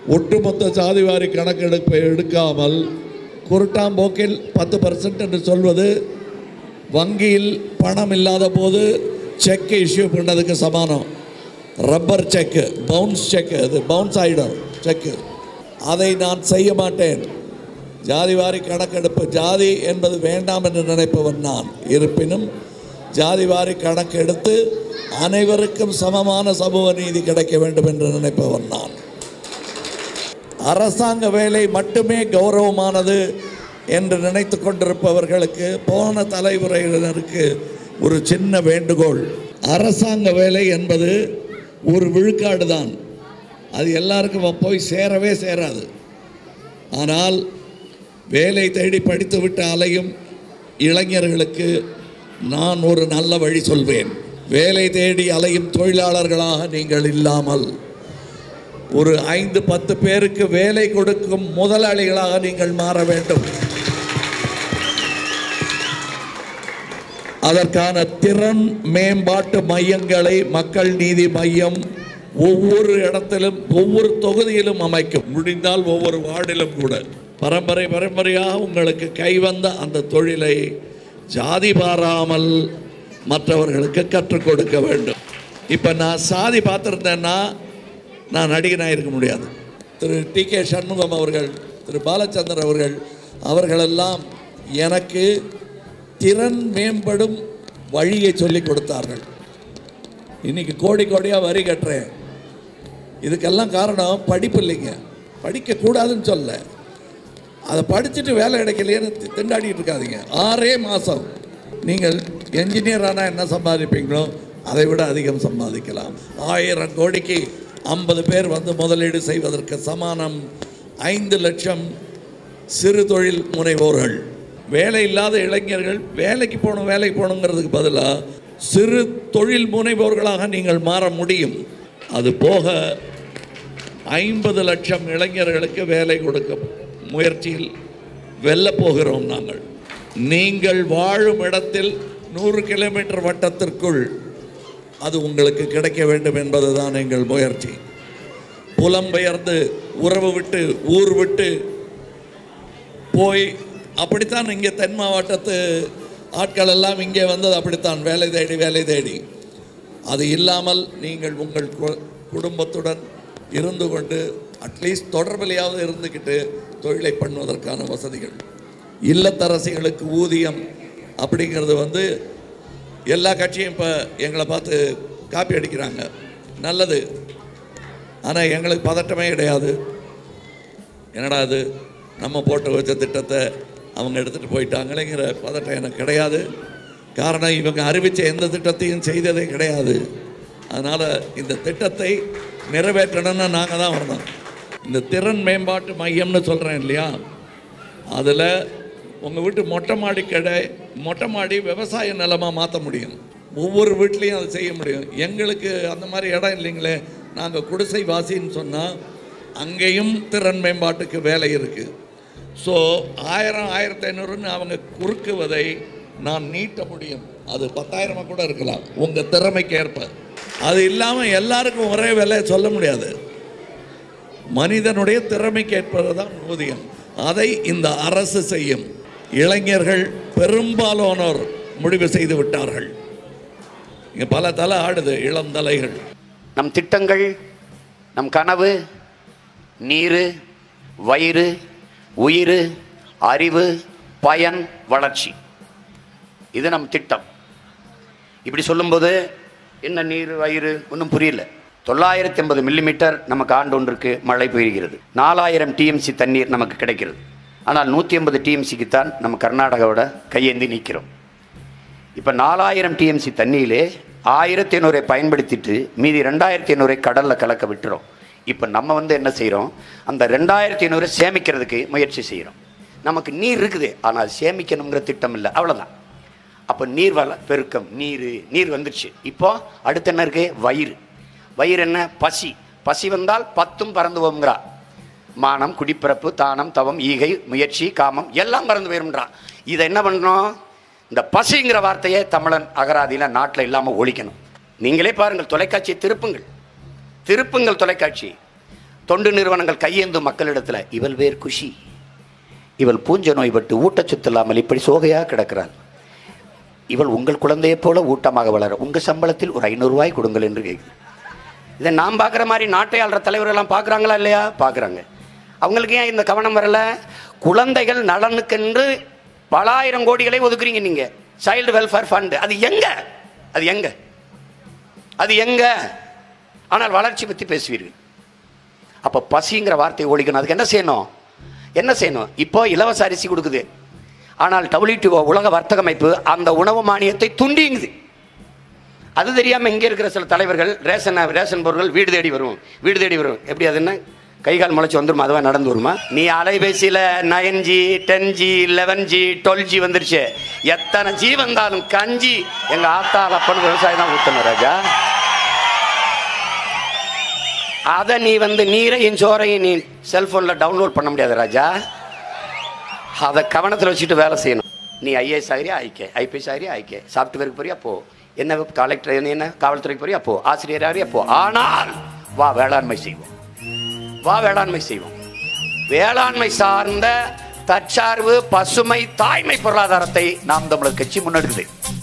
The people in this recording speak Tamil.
ஒட்டுமொத்த சாதிவாரி கணக்கெடுப்பை எடுக்காமல் குருட்டாம்போக்கில் பத்து பர்சன்ட் என்று சொல்வது வங்கியில் பணம் இல்லாத போது செக் இஷ்யூ பண்ணதுக்கு சமானம் ரப்பர் செக்கு பவுன்ஸ் செக்கு அது பவுன்ஸ் ஆகிடும் செக்கு அதை நான் செய்ய மாட்டேன் ஜாதிவாரி கணக்கெடுப்பு ஜாதி என்பது வேண்டாம் என்று நினைப்பவன் நான் இருப்பினும் ஜாதிவாரி கணக்கெடுத்து அனைவருக்கும் சமமான சமூக நீதி கிடைக்க வேண்டும் என்று நினைப்பவன் நான் அரசாங்க வேலை மட்டுமே கௌரவமானது என்று நினைத்து கொண்டிருப்பவர்களுக்கு போன தலைமுறையினருக்கு ஒரு சின்ன வேண்டுகோள் அரசாங்க வேலை என்பது ஒரு விழுக்காடு தான் அது எல்லாருக்கும் போய் சேரவே சேராது ஆனால் வேலை தேடி படித்துவிட்டு அலையும் இளைஞர்களுக்கு நான் ஒரு நல்ல வழி சொல்வேன் வேலை தேடி அலையும் தொழிலாளர்களாக நீங்கள் இல்லாமல் ஒரு ஐந்து பத்து பேருக்கு வேலை கொடுக்கும் முதலாளிகளாக நீங்கள் மாற வேண்டும் அதற்கான திறன் மேம்பாட்டு மையங்களை மக்கள் நீதி மையம் ஒவ்வொரு இடத்திலும் ஒவ்வொரு தொகுதியிலும் அமைக்கும் முடிந்தால் ஒவ்வொரு வார்டிலும் கூட பரம்பரை பரம்பரையாக உங்களுக்கு கைவந்த அந்த தொழிலை ஜாதி பாராமல் மற்றவர்களுக்கு கற்றுக் கொடுக்க வேண்டும் இப்போ நான் சாதி பார்த்துருந்தேன்னா நான் நடிகனாக இருக்க முடியாது திரு டி கே சண்முகம் அவர்கள் திரு பாலச்சந்தர் அவர்கள் அவர்களெல்லாம் எனக்கு திறன் மேம்படும் வழியை சொல்லி கொடுத்தார்கள் இன்னைக்கு கோடி கோடியாக வரி கட்டுறேன் இதுக்கெல்லாம் காரணம் படிப்பு இல்லைங்க படிக்கக்கூடாதுன்னு சொல்ல அதை படிச்சுட்டு வேலை கிடைக்கலையேன்னு தி- திண்டாடிட்டு இருக்காதீங்க ஆறே மாதம் நீங்கள் என்ஜினியர் ஆனால் என்ன சம்பாதிப்பீங்களோ அதை விட அதிகம் சம்பாதிக்கலாம் ஆயிரம் கோடிக்கு ஐம்பது பேர் வந்து முதலீடு செய்வதற்கு சமானம் ஐந்து லட்சம் சிறு தொழில் முனைவோர்கள் வேலை இல்லாத இளைஞர்கள் வேலைக்கு போகணும் வேலைக்கு போகணுங்கிறதுக்கு பதிலாக சிறு தொழில் முனைவோர்களாக நீங்கள் மாற முடியும் அது போக ஐம்பது லட்சம் இளைஞர்களுக்கு வேலை கொடுக்க முயற்சியில் வெல்லப் போகிறோம் நாங்கள் நீங்கள் வாழும் இடத்தில் நூறு கிலோமீட்டர் வட்டத்திற்குள் அது உங்களுக்கு கிடைக்க வேண்டும் என்பதுதான் எங்கள் முயற்சி புலம்பெயர்ந்து உறவு விட்டு ஊர் விட்டு போய் அப்படித்தான் இங்கே தென் மாவட்டத்து ஆட்கள் எல்லாம் இங்கே வந்தது அப்படித்தான் வேலை தேடி வேலை தேடி அது இல்லாமல் நீங்கள் உங்கள் கு- குடும்பத்துடன் இருந்து கொண்டு அட்லீஸ்ட் தொடர்பிலையாவது இருந்துக்கிட்டு தொழிலை பண்ணுவதற்கான வசதிகள் இல்லத்தரசிகளுக்கு ஊதியம் அப்படிங்கிறது வந்து எல்லா கட்சியும் இப்போ எங்களை பார்த்து காப்பி அடிக்கிறாங்க நல்லது ஆனால் எங்களுக்கு பதட்டமே கிடையாது என்னடா அது நம்ம போட்டு வச்ச திட்டத்தை அவங்க எடுத்துகிட்டு போயிட்டாங்களேங்கிற பதட்டம் எனக்கு கிடையாது காரணம் இவங்க அறிவித்த எந்த திட்டத்தையும் செய்ததே கிடையாது அதனால் இந்த திட்டத்தை நிறைவேற்றணும்னா நாங்கள் தான் வரணும் இந்த திறன் மேம்பாட்டு மையம்னு சொல்கிறேன் இல்லையா அதில் உங்கள் வீட்டு மொட்டை மாடி கடை மொட்டை மாடி விவசாய நிலமாக மாற்ற முடியும் ஒவ்வொரு வீட்லேயும் அதை செய்ய முடியும் எங்களுக்கு அந்த மாதிரி இடம் இல்லைங்களே நாங்கள் குடிசை வாசின்னு சொன்னால் அங்கேயும் திறன் மேம்பாட்டுக்கு வேலை இருக்குது ஸோ ஆயிரம் ஆயிரத்தி ஐநூறுன்னு அவங்க குறுக்குவதை நான் நீட்ட முடியும் அது பத்தாயிரமாக கூட இருக்கலாம் உங்கள் திறமைக்கு ஏற்ப அது இல்லாமல் எல்லாருக்கும் ஒரே விலை சொல்ல முடியாது மனிதனுடைய திறமைக்கு ஏற்பது தான் ஊதியம் அதை இந்த அரசு செய்யும் இளைஞர்கள் பெரும்பாலானோர் முடிவு செய்து விட்டார்கள் இங்கே பல தலை ஆடுது இளம் தலைகள் நம் திட்டங்கள் நம் கனவு நீர் வயிறு உயிர் அறிவு பயன் வளர்ச்சி இது நம் திட்டம் இப்படி சொல்லும்போது என்ன நீர் வயிறு ஒன்றும் புரியல தொள்ளாயிரத்தி ஐம்பது மில்லிமீட்டர் நமக்கு ஆண்டு ஒன்றுக்கு மழை பெய்கிறது நாலாயிரம் டிஎம்சி தண்ணீர் நமக்கு கிடைக்கிறது ஆனால் நூற்றி ஐம்பது டிஎம்சிக்கு தான் நம்ம கர்நாடகாவோட கையேந்தி நிற்கிறோம் இப்போ நாலாயிரம் டிஎம்சி தண்ணியிலே ஆயிரத்தி ஐநூறை பயன்படுத்திட்டு மீதி ரெண்டாயிரத்தி ஐநூறை கடலில் கலக்க விட்டுறோம் இப்போ நம்ம வந்து என்ன செய்கிறோம் அந்த ரெண்டாயிரத்தி ஐநூறை சேமிக்கிறதுக்கு முயற்சி செய்கிறோம் நமக்கு நீர் இருக்குது ஆனால் சேமிக்கணுங்கிற திட்டம் இல்லை அவ்வளோதான் அப்போ நீர் வள பெருக்கம் நீர் நீர் வந்துடுச்சு இப்போ அடுத்து என்ன இருக்கு வயிறு வயிறு என்ன பசி பசி வந்தால் பத்தும் பறந்து போகுங்கிறா மானம் குடிப்பிறப்பு தானம் தவம் ஈகை முயற்சி காமம் எல்லாம் பறந்து போயிரும்ன்றான் இதை என்ன பண்ணுறோம் இந்த பசிங்கிற வார்த்தையை தமிழன் அகராதியில் நாட்டில் இல்லாமல் ஒழிக்கணும் நீங்களே பாருங்கள் தொலைக்காட்சியை திருப்புங்கள் திருப்புங்கள் தொலைக்காட்சி தொண்டு நிறுவனங்கள் கையேந்தும் மக்களிடத்தில் இவள் வேர் குஷி இவள் பூஞ்ச நோய்பட்டு ஊட்டச்சத்து இல்லாமல் இப்படி சோகையாக கிடக்கிறாள் இவள் உங்கள் குழந்தையைப் போல ஊட்டமாக வளர உங்கள் சம்பளத்தில் ஒரு ஐநூறுரூவாய் கொடுங்கள் என்று கேட்குது இதை நாம் பார்க்குற மாதிரி நாட்டை ஆள்ற தலைவர்கள்லாம் பார்க்குறாங்களா இல்லையா பார்க்குறாங்க அவங்களுக்கு ஏன் இந்த கவனம் வரல குழந்தைகள் நலனுக்கென்று பல ஆயிரம் கோடிகளை ஒதுக்குறீங்க நீங்கள் சைல்டு வெல்ஃபேர் ஃபண்டு அது எங்க அது எங்க அது எங்க ஆனால் வளர்ச்சி பற்றி பேசுவீர்கள் அப்போ பசிங்கிற வார்த்தையை ஒழிக்கணும் அதுக்கு என்ன செய்யணும் என்ன செய்யணும் இப்போ இலவச அரிசி கொடுக்குது ஆனால் டபிள்யூடிஓ உலக வர்த்தக அமைப்பு அந்த உணவு மானியத்தை துண்டிங்குது அது தெரியாமல் இங்கே இருக்கிற சில தலைவர்கள் ரேஷன் ரேஷன் பொருட்கள் வீடு தேடி வரும் வீடு தேடி வரும் எப்படி அது என்ன கை கால் முளைச்சி வந்துருமா அதுவா நடந்து வருமா நீ அலைபேசியில் nine G ten G eleven G twelve G வந்துருச்சு எத்தனை ஜி வந்தாலும் கஞ்சி எங்கள் ஆத்தாள் அப்பனு விவசாயம் தான் ஊற்றணும் ராஜா அதை நீ வந்து நீரையும் சோறையும் நீ செல்ஃபோனில் டவுன்லோட் பண்ண முடியாது ராஜா அதை கவனத்தில் வச்சுட்டு வேலை செய்யணும் நீ ஐஏஎஸ் ஆகிறியா ஆயிக்க ஐபிஎஸ் ஆகிறியா ஆயிக்க சாஃப்ட்வேருக்கு போறியா போ என்ன கலெக்டர் என்ன என்ன காவல்துறைக்கு போறியா போ ஆசிரியர் ஆகிறியா போ ஆனால் வா வேளாண்மை செய்வோம் வா வேளாண்மை செய்வோம் வேளாண்மை சார்ந்த தற்சார்பு பசுமை தாய்மை பொருளாதாரத்தை நாம் தமிழர் கட்சி முன்னெடுக்குது